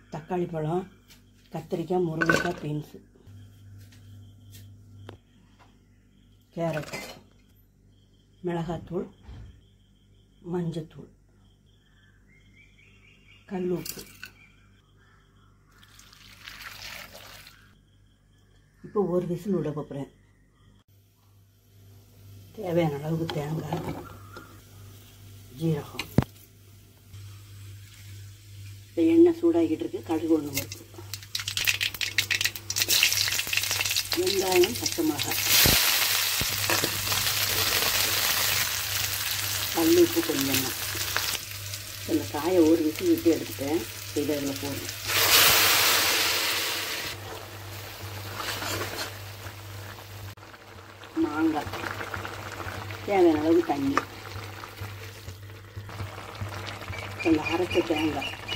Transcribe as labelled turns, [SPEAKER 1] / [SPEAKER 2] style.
[SPEAKER 1] தக்காளி பழம் கத்திரிக்காய் முருங்கைக்காய் பீன்ஸு கேரட் மிளகாத்தூள் மஞ்சத்தூள் கல் உப்பு இப்போ ஒரு விசில் விட போகிறேன் தேவையான அளவுக்கு தேங்காய் ஜீரகம் இப்போ எண்ணெய் சூடாகிட்டு இருக்கு கடுகு ஒன்று இருக்கு வெங்காயம் பச்சை மிளகாய் கல் உப்பு கொஞ்சமாக இந்த காயை ஒரு விசில் விட்டு எடுத்துட்டேன் இதை அதில் போடணும் மாங்காய் தேவையான அளவுக்கு தண்ணி கொஞ்சம் அரைச்ச தேங்காய்